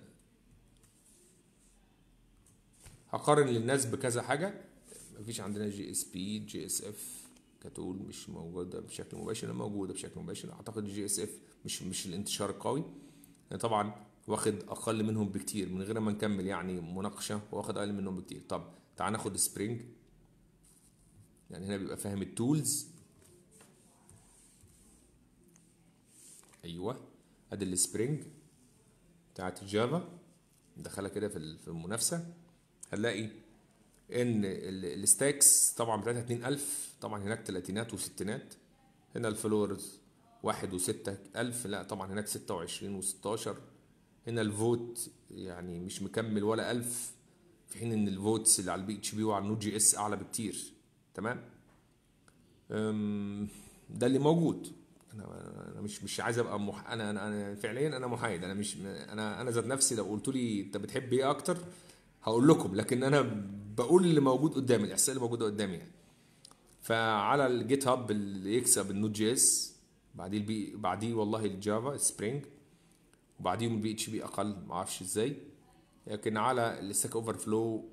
هقارن للناس بكذا حاجه مفيش عندنا جي اس بي جي اس اف كتول مش موجوده بشكل مباشر إنما موجوده بشكل مباشر اعتقد الجي اس اف مش مش الانتشار القوي يعني طبعا واخد اقل منهم بكتير من غير ما نكمل يعني مناقشه واخد اقل منهم بكتير طب تعال ناخد سبرينج يعني هنا بيبقى فاهم التولز ايوه ادي السبرينج بتاعت الجافا ندخلها كده في ال- في المنافسه هنلاقي ان ال- الستاكس طبعا بتاعتها 20000 طبعا هناك تلاتينات وستينات هنا الفلورز واحد وستة ألف لا طبعا هناك ستة وعشرين وستاشر هنا الفوت يعني مش مكمل ولا ألف في حين ان الفوتس اللي على البي اتش بي وعلى النود جي اس اعلى بكتير تمام أم، ده اللي موجود انا انا مش مش عايز ابقى مح... انا انا انا فعليا انا محايد انا مش انا انا ذات نفسي لو قلت لي انت بتحب ايه اكتر هقول لكم لكن انا بقول اللي موجود قدامي الاحساس اللي موجود قدامي يعني فعلى الجيت هاب اللي يكسب النود جي اس بعديه البي بعديه والله الجافا سبرينج وبعديهم البي اتش بي اقل ما اعرفش ازاي لكن على الستاك اوفر فلو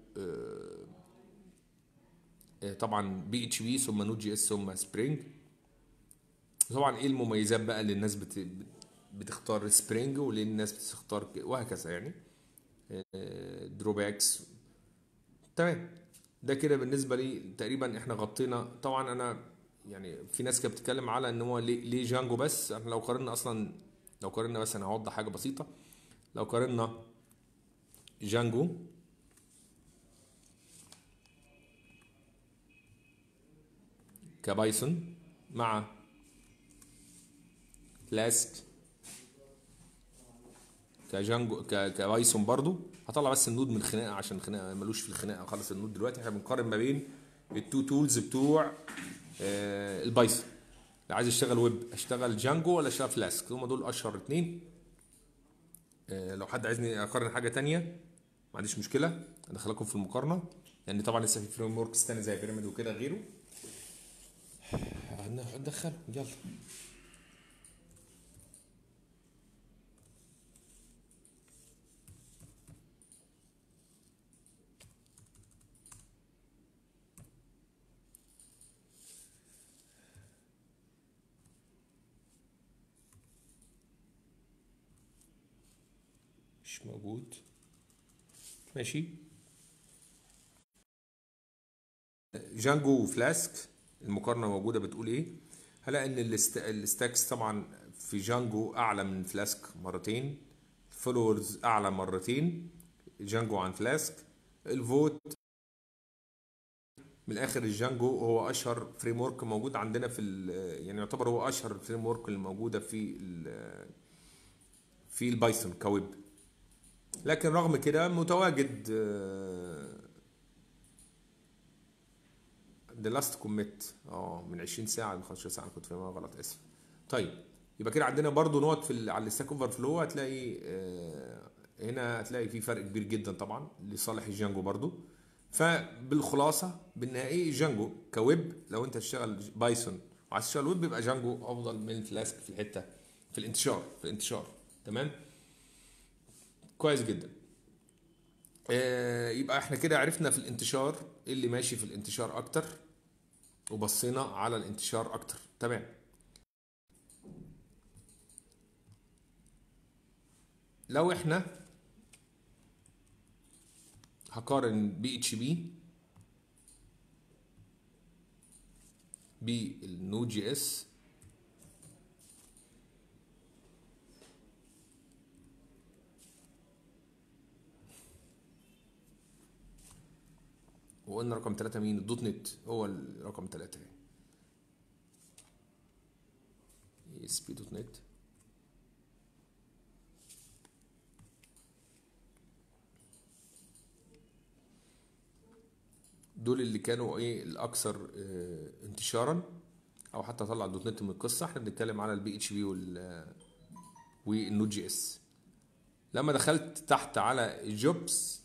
طبعا بي اتش بي ثم نود جي اس ثم سبرينج طبعا ايه المميزات بقى اللي الناس بت... بتختار سبرينج وليه الناس بتختار ك- وهكذا يعني دروباكس تمام ده كده بالنسبه لي تقريبا احنا غطينا طبعا انا يعني في ناس كانت بتتكلم على ان هو ليه, ليه جانجو بس احنا لو قارنا اصلا لو قارنا بس انا هوضح حاجه بسيطه لو قارنا جانجو كبايثون مع فلاسك كجانجو ك- كبايثون برضو هطلع بس النود من الخناقه عشان الخناقه ملوش في الخناقه خالص النود دلوقتي احنا بنقارن ما بين التو تولز بتوع آه، البايثون لو عايز اشتغل ويب اشتغل جانجو ولا اشتغل فلاسك هم دول اشهر اتنين آه، لو حد عايزني اقارن حاجه تانية ما عنديش مشكله ادخلكم في المقارنه لان طبعا لسه في فريم وركس تاني زي بيراميد وكده غيره هندخله يلا مش موجود ماشي جانجو وفلاسك المقارنه موجوده بتقول ايه هلاقي ان الاست- الستاكس طبعا في جانجو اعلى من فلاسك مرتين فولورز اعلى مرتين جانجو عن فلاسك الفوت من الاخر الجانجو هو اشهر فريم ورك موجود عندنا في ال- يعني يعتبر هو اشهر فريم ورك اللي موجوده في ال- في البايثون كويب لكن رغم كده متواجد ذا لاست كوميت اه من 20 ساعه ل 15 ساعه أنا كنت فاهمها غلط اسف طيب يبقى كده عندنا برضو نقط في ال- على الستاك اوفر فلو هتلاقي آه، هنا هتلاقي في فرق كبير جدا طبعا لصالح الجانجو برضو فبالخلاصه بالنهائي جانجو كويب لو انت تشتغل بايثون وعايز تشتغل ويب يبقى جانجو افضل من فلاسك في الحته في الانتشار في الانتشار تمام كويس جدا آه، يبقى احنا كده عرفنا في الانتشار ايه اللي ماشي في الانتشار اكتر وبصينا على الانتشار اكتر تمام لو احنا هقارن بي اتش بي بالنود جي اس وقلنا رقم ثلاثة مين الدوت نت هو الرقم ثلاثة اس بي دوت نت دول اللي كانوا ايه الاكثر اه انتشارا او حتى طلع الدوت نت من القصه احنا بنتكلم على البي اتش بي وال والنود جي اس لما دخلت تحت على الجوبس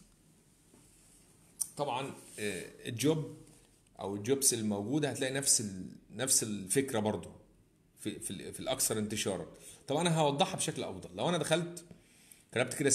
طبعا آه، الجوب او الجوبس الموجوده هتلاقي نفس ال... نفس الفكره برضو في في, ال... في الاكثر انتشارا طب انا هوضحها بشكل افضل لو انا دخلت كتبت كده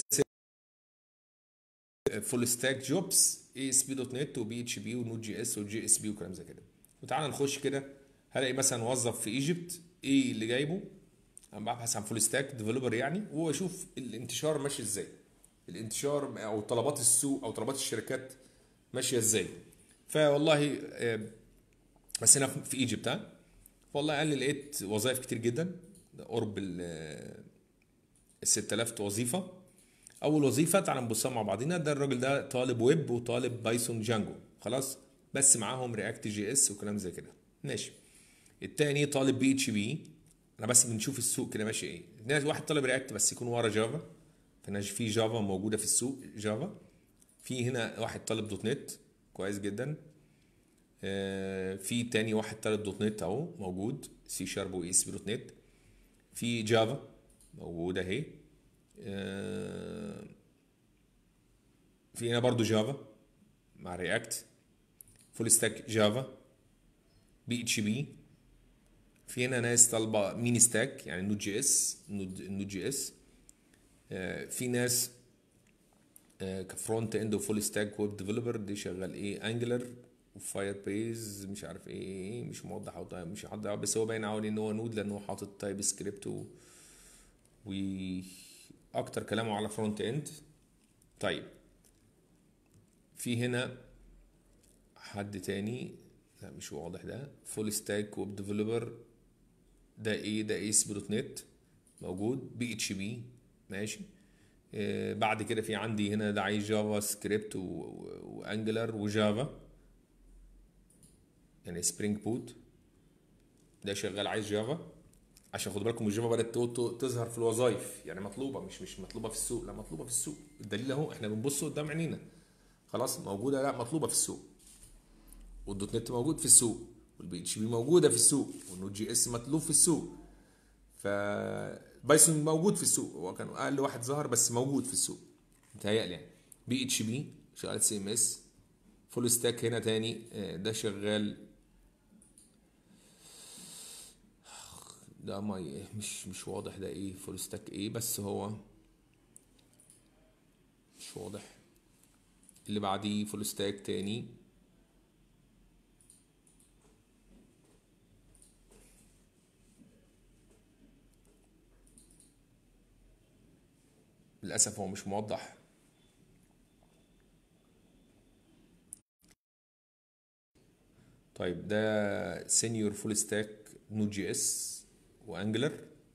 فول ستاك جوبس اي اس بي دوت نت وبي اتش بي ونود جي اس وجي اس بي وكلام زي كده وتعالى نخش كده هلاقي مثلا موظف في ايجيبت ايه اللي جايبه انا ببحث عن فول ستاك ديفلوبر يعني واشوف الانتشار ماشي ازاي الانتشار او طلبات السوق او طلبات الشركات ماشيه ازاي فوالله آه، بس هنا في ايجيبت ها والله قال لي لقيت وظائف كتير جدا قرب ال 6000 وظيفه اول وظيفه تعال نبصها مع بعضينا ده الراجل ده طالب ويب وطالب بايثون جانجو خلاص بس معاهم رياكت جي اس وكلام زي كده ماشي التاني طالب بي اتش بي انا بس بنشوف السوق كده ماشي ايه الناس واحد طالب رياكت بس يكون ورا جافا فانا في جافا موجوده في السوق جافا في هنا واحد طالب دوت نت كويس جدا آه، في تاني واحد طالب دوت نت اهو موجود سي شارب واي اس بي دوت نت في جافا موجوده اهي آه، في هنا برضو جافا مع رياكت فول ستاك جافا بي اتش بي في هنا ناس طالبه ميني ستاك يعني نود جي اس نود نود جي اس آه، في ناس آه، كفرونت اند وفول ستاك ويب ديفلوبر دي شغال ايه انجلر وفاير بيز مش عارف ايه ايه مش موضح أو مش موضح بس هو باين عاوز ان هو نود لان هو حاطط تايب سكريبت و واكتر كلامه على فرونت اند طيب في هنا حد تاني لا مش واضح ده فول ستاك ويب ديفلوبر ده ايه ده ايه دوت نت موجود بي اتش بي ماشي آه، بعد كده في عندي هنا ده عايز جافا سكريبت وانجلر وجافا يعني سبرينج بوت ده شغال عايز جافا عشان خدوا بالكم الجافا بدات تو- تو- تظهر في الوظائف يعني مطلوبه مش مش مطلوبه في السوق لا مطلوبه في السوق الدليل اهو احنا بنبص قدام عينينا خلاص موجوده لا مطلوبه في السوق والدوت نت موجود في السوق والبي اتش بي موجوده في السوق والنود جي اس مطلوب في السوق ف بايثون موجود في السوق هو كان اقل واحد ظهر بس موجود في السوق متهيألي يعني بي اتش بي شغال سي ام اس فول ستاك هنا تاني آه، ده شغال ده ما مش مش واضح ده ايه فول ستاك ايه بس هو مش واضح اللي بعديه فول ستاك تاني للأسف هو مش موضح طيب ده سينيور فول ستاك نود جي اس وانجلر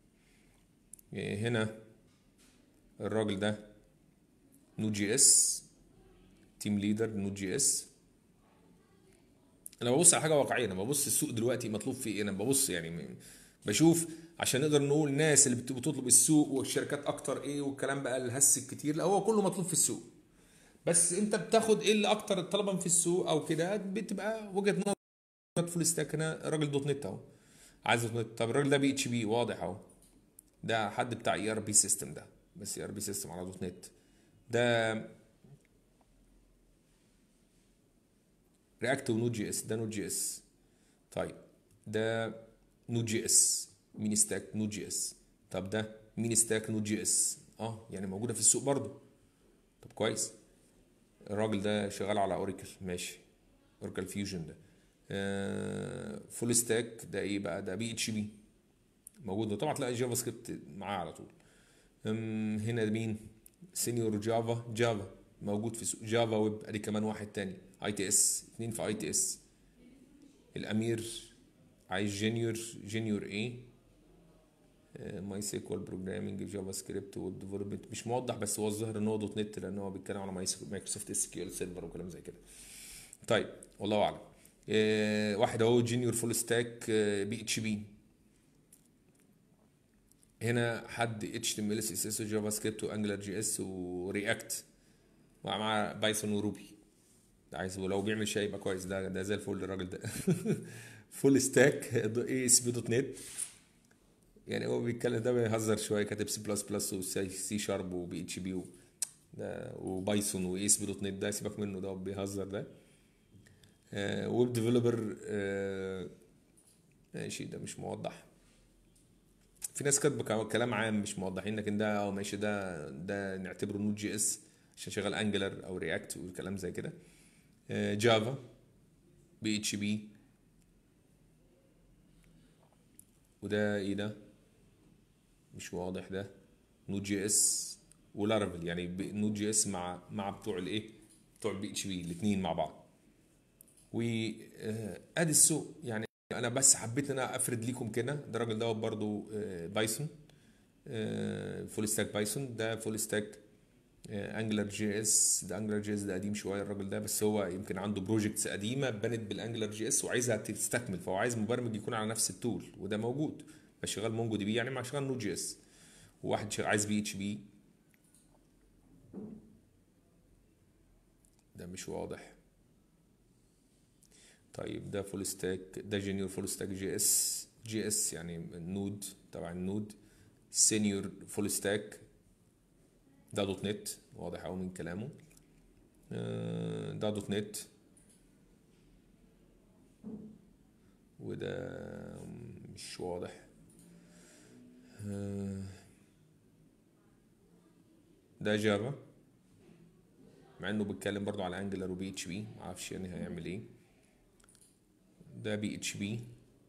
هنا الراجل ده نود جي اس تيم ليدر نود جي اس انا ببص على حاجه واقعيه انا ببص السوق دلوقتي مطلوب فيه ايه انا ببص يعني بشوف عشان نقدر نقول الناس اللي بتطلب السوق والشركات اكتر ايه والكلام بقى الهس الكتير لا هو كله مطلوب في السوق بس انت بتاخد ايه اللي اكتر طلبا في السوق او كده بتبقى وجهه نظر فول ستاك هنا راجل دوت نت اهو عايز دوت نت طب الراجل ده بي اتش بي واضح اهو ده حد بتاع اي ار بي سيستم ده بس اي ار بي سيستم على دوت نت ده رياكت ونود جي اس ده نود جي اس طيب ده نود جي اس ميني ستاك نود جي اس طب ده ميني ستاك نود جي اس اه يعني موجوده في السوق برضه طب كويس الراجل ده شغال على اوريكل ماشي اوريكل فيوجن ده فول ستاك ده ايه بقى ده بي اتش بي موجود طبعا تلاقي جافا سكريبت معاه على طول هنا مين سينيور جافا جافا موجود في سوق جافا ويب ادي كمان واحد تاني اي تي اس اتنين في اي تي اس الامير عايز جينيور جينيور ايه ماي سيكوال بروجرامنج جافا سكريبت والديفلوبمنت مش موضح بس هو الظاهر ان هو دوت نت لان هو بيتكلم على مايكروسوفت اس كيو ال سيرفر وكلام زي كده طيب والله اعلم آه، واحد اهو جونيور فول ستاك بي اتش بي هنا حد اتش تي ام ال سي اس اس وجافا سكريبت وانجلر جي اس ورياكت ومع بايثون وروبي ده عايز ولو بيعمل شيء يبقى كويس ده ده زي الفل الراجل ده فول ستاك اي اس بي دوت نت يعني هو بيتكلم ده بيهزر شويه كاتب سي بلس بلس وسي شارب وبي اتش بي وبايثون واي اس بي دوت نت ده سيبك منه ده بيهزر ده ويب ديفلوبر ماشي ده مش موضح في ناس كاتبه كلام عام مش موضحين لكن ده اه ماشي ده ده نعتبره نوت جي اس عشان شغال انجلر او رياكت والكلام زي كده جافا بي اتش بي وده ايه ده مش واضح ده نوت جي اس ولارافيل يعني نوت جي اس مع مع بتوع الايه بتوع البي اتش بي الاثنين مع بعض وادي آه، السوق يعني انا بس حبيت ان انا افرد ليكم كده ده الراجل دوت برضو بايثون فول ستاك بايثون ده فول ستاك انجلر جي اس ده انجلر جي اس ده قديم شويه الراجل ده بس هو يمكن عنده بروجكتس قديمه بنت بالانجلر جي اس وعايزها تستكمل فهو عايز مبرمج يكون على نفس التول وده موجود بس شغال مونجو دي بي يعني مع شغال نود جي اس وواحد شغال عايز بي اتش بي ده مش واضح طيب ده فول ستاك ده جونيور فول ستاك جي اس جي اس يعني النود تبع النود سينيور فول ستاك ده دوت نت واضح قوي من كلامه آه، ده دوت نت وده مش واضح آه، ده جافا مع انه بيتكلم برضو على انجلر وبي اتش بي معرفش يعني هيعمل ايه ده بي اتش بي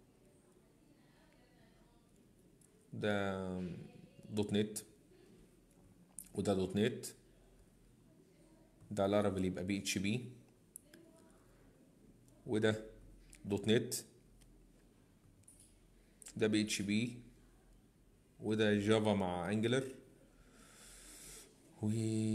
ده دوت نت وده دوت نت ده لارافيل يبقى بي اتش بي وده دوت نت ده بي اتش بي وده جافا مع انجلر و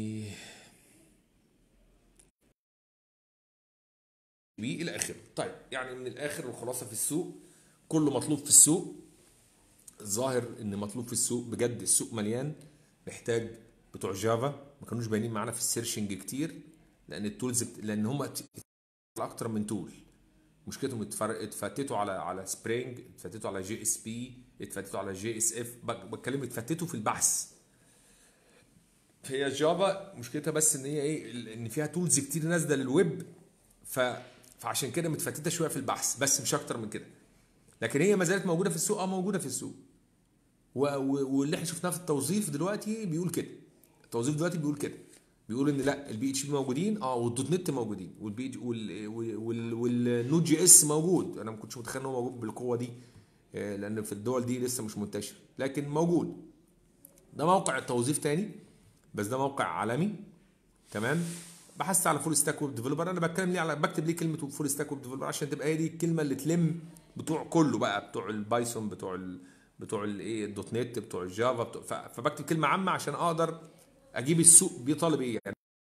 بي الى اخره طيب يعني من الاخر الخلاصه في السوق كله مطلوب في السوق الظاهر ان مطلوب في السوق بجد السوق مليان محتاج بتوع جافا ما كانوش باينين معانا في السيرشنج كتير لان التولز بت... لان هم اكتر من تول مشكلتهم اتفر- اتفتتوا على على سبرينج اتفتتوا على جي اس بي اتفتتوا على جي اس اف بتكلم اتفتتوا في البحث هي جافا مشكلتها بس ان هي ايه ان فيها تولز كتير نازله للويب ف فعشان كده متفتته شويه في البحث بس مش اكتر من كده لكن هي ما زالت موجوده في السوق اه موجوده في السوق و... و... واللي احنا شفناه في التوظيف دلوقتي بيقول كده التوظيف دلوقتي بيقول كده بيقول ان لا البي اتش بي موجودين اه والدوت نت موجودين والبي وال... وال... والنود جي اس موجود انا ما كنتش متخيل ان هو موجود بالقوه دي آه، لان في الدول دي لسه مش منتشر لكن موجود ده موقع التوظيف تاني بس ده موقع عالمي تمام بحثت على فول ستاك ويب ديفلوبر انا بتكلم ليه على بكتب ليه كلمه فول ستاك ويب ديفلوبر عشان تبقى هي دي الكلمه اللي تلم بتوع كله بقى بتوع البايثون بتوع ال بتوع الايه الدوت نت بتوع الجافا بتوع ف- فبكتب كلمه عامه عشان اقدر اجيب السوق بيطالب ايه يعني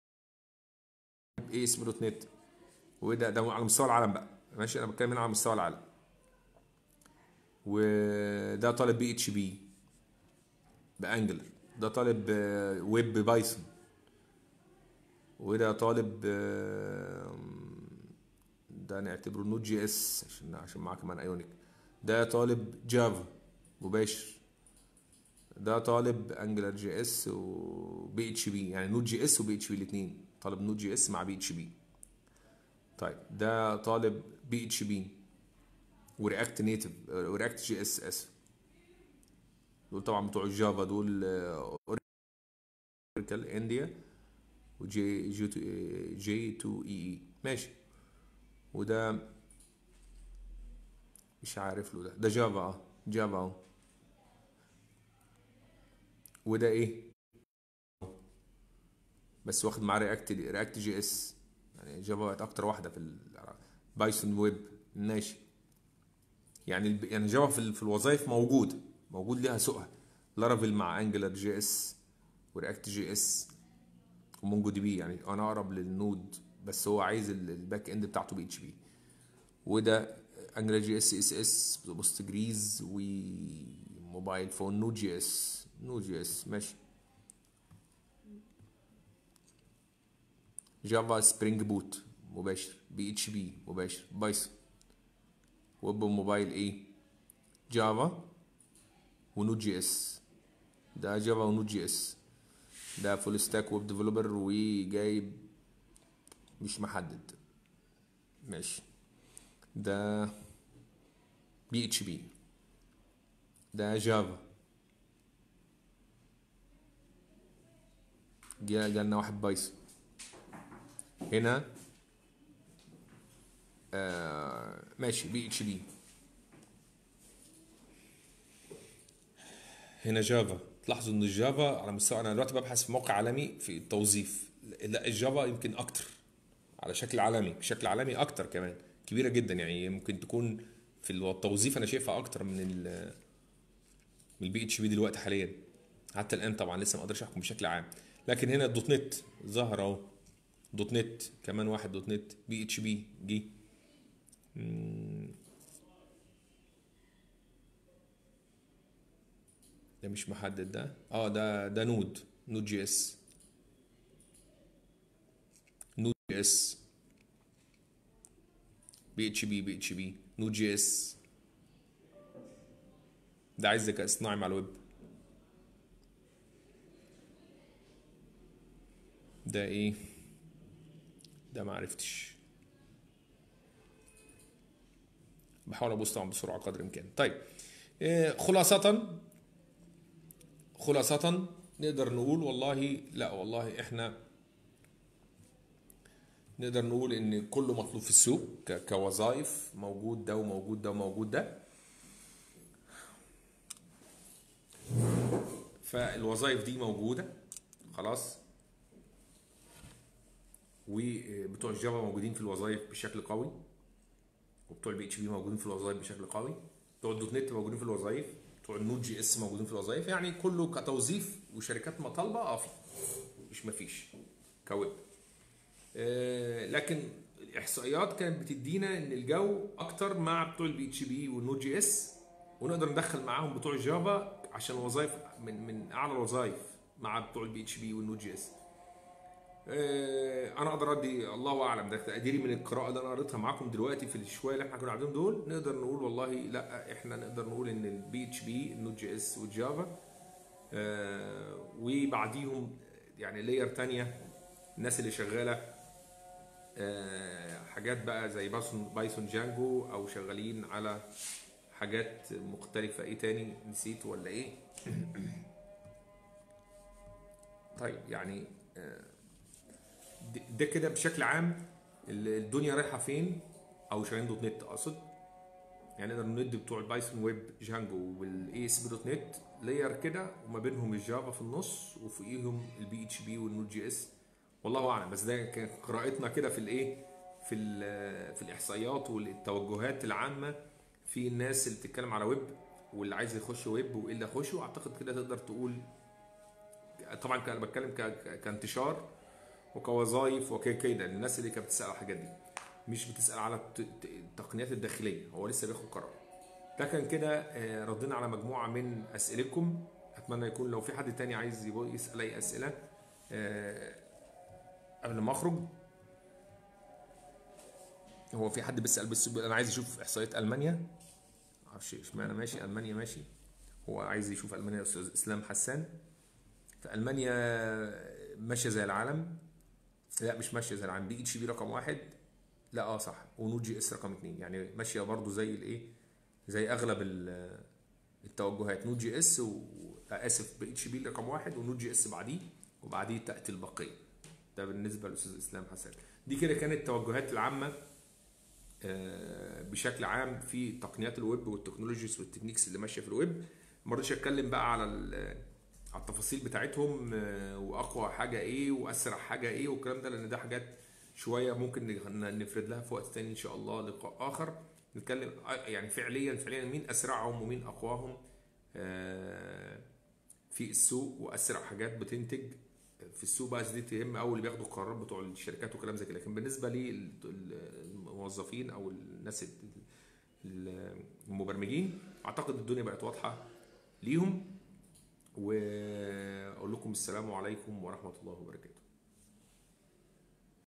ايه اسم دوت نت وده ده على مستوى العالم بقى ماشي انا بتكلم هنا على مستوى العالم وده طالب بي اتش بي بانجلر ده طالب آه، ويب بايثون وده طالب آه، ده نعتبره نوت جي اس عشان عشان معاه كمان ايونيك ده طالب جافا مباشر ده طالب انجلر جي اس وبي اتش بي يعني نوت جي اس وبي اتش بي الاثنين طالب نوت جي اس مع بي اتش بي طيب ده طالب بي اتش بي ورياكت نيتف ورياكت جي اس اسف دول طبعا بتوع الجافا دول اوريكل انديا وجي جي جي 2 اي اي ماشي وده مش عارف له ده ده جافا اه جافا اهو وده ايه بس واخد معاه رياكت رياكت جي اس يعني جافا بقت اكتر واحده في ال- بايثون ويب ماشي يعني الب... يعني جافا في, ال- في الوظائف موجود موجود ليها سوقها لارافيل مع انجلر جي اس ورياكت جي اس ومونجو دي بي يعني انا اقرب للنود بس هو عايز ال- الباك اند بتاعته بي اتش بي وده انجلر جي اس اس اس بوست جريز وموبايل فون نود جي اس نود جي اس ماشي جافا سبرينج بوت مباشر بي اتش بي مباشر بايثون ويب موبايل ايه جافا ونود جي اس ده جافا ونود جي اس ده فول ستاك ويب ديفلوبر وجايب مش محدد ماشي ده بي اتش بي ده جافا جا جالنا واحد بايثون هنا آه ماشي بي اتش بي هنا جافا تلاحظوا ان الجافا على مستوى انا دلوقتي ببحث في موقع عالمي في التوظيف لا الجافا يمكن اكتر على شكل عالمي بشكل عالمي اكتر كمان كبيره جدا يعني ممكن تكون في التوظيف انا شايفها اكتر من ال من البي اتش بي دلوقتي حاليا حتى الان طبعا لسه ما اقدرش احكم بشكل عام لكن هنا الدوت نت ظهر اهو دوت نت كمان واحد دوت نت بي اتش بي جه مم. ده مش محدد ده اه ده ده نود نود جي اس نود جي اس بي اتش بي بي اتش بي نود جي اس ده عايز ذكاء اصطناعي مع الويب ده ايه ده ما عرفتش بحاول ابص طبعا بسرعه قدر الامكان طيب إيه، خلاصه خلاصه نقدر نقول والله لا والله احنا نقدر نقول ان كله مطلوب في السوق ك- كوظائف موجود ده وموجود ده وموجود ده فالوظائف دي موجوده خلاص وبتوع الجافا موجودين في الوظائف بشكل قوي وبتوع البي اتش بي موجودين في الوظائف بشكل قوي بتوع الدوت نت موجودين في الوظائف بتوع النود جي اس موجودين في الوظائف يعني كله كتوظيف وشركات مطالبه اه في مش مفيش كويب آه، لكن الاحصائيات كانت بتدينا ان الجو اكتر مع بتوع البي اتش بي والنود جي اس ونقدر ندخل معاهم بتوع الجافا عشان وظائف من من اعلى الوظائف مع بتوع البي اتش بي والنود جي اس آه، انا اقدر ادي الله اعلم ده تقديري من القراءه اللي انا قريتها معاكم دلوقتي في الشويه اللي احنا كنا قاعدين دول نقدر نقول والله لا احنا نقدر نقول ان البي اتش بي النوت جي اس والجافا آه، وبعديهم يعني لاير تانية الناس اللي شغاله آه، حاجات بقى زي بايثون بايثون جانجو او شغالين على حاجات مختلفه ايه تاني نسيت ولا ايه طيب يعني آه، ده- ده كده بشكل عام ال- الدنيا رايحه فين او شغالين دوت نت اقصد يعني نقدر ندي بتوع البايثون ويب جانجو والاي اس بي دوت نت لاير كده وما بينهم الجافا في النص وفوقيهم البي اتش بي والنود جي اس والله اعلم بس ده كان قراءتنا كده في الايه في ال- في الاحصائيات والتوجهات العامه في الناس اللي بتتكلم على ويب واللي عايز يخش ويب وايه اللي يخشه اعتقد كده تقدر تقول طبعا كان بتكلم ك- كانتشار وكوظائف وكده الناس اللي كانت بتسال على الحاجات دي مش بتسال على الت- الت- التقنيات الداخليه هو لسه بياخد قرار ده كان كده آه، ردينا على مجموعه من اسئلتكم اتمنى يكون لو في حد تاني عايز يبقى يسال اي اسئله آه، قبل ما اخرج هو في حد بيسال بس بيقول انا عايز اشوف احصائيات المانيا معرفش اشمعنى ماشي المانيا ماشي هو عايز يشوف المانيا يا استاذ اسلام حسان في المانيا ماشيه زي العالم لا مش ماشيه زي العالم بي اتش بي رقم واحد لا اه صح ونود جي اس رقم اتنين يعني ماشيه برضو زي الايه زي اغلب ال- التوجهات نود جي اس و آه، اسف بي اتش بي رقم واحد ونود جي اس بعديه وبعديه تاتي البقيه ده بالنسبه للاستاذ اسلام حسن دي كده كانت التوجهات العامه آه، بشكل عام في تقنيات الويب والتكنولوجيز والتكنيكس اللي ماشيه في الويب ما رضيتش اتكلم بقى على ال- على التفاصيل بتاعتهم آه، واقوى حاجه ايه واسرع حاجه ايه والكلام ده لان ده حاجات شويه ممكن ن- نفرد لها في وقت تاني ان شاء الله لقاء اخر نتكلم آه، يعني فعليا فعليا مين اسرعهم ومين اقواهم آه، في السوق واسرع حاجات بتنتج في السوق بقى دي تهم قوي اللي بياخدوا القرارات بتوع الشركات وكلام زي كده لكن بالنسبه للموظفين او الناس المبرمجين اعتقد الدنيا بقت واضحه ليهم واقول لكم السلام عليكم ورحمه الله وبركاته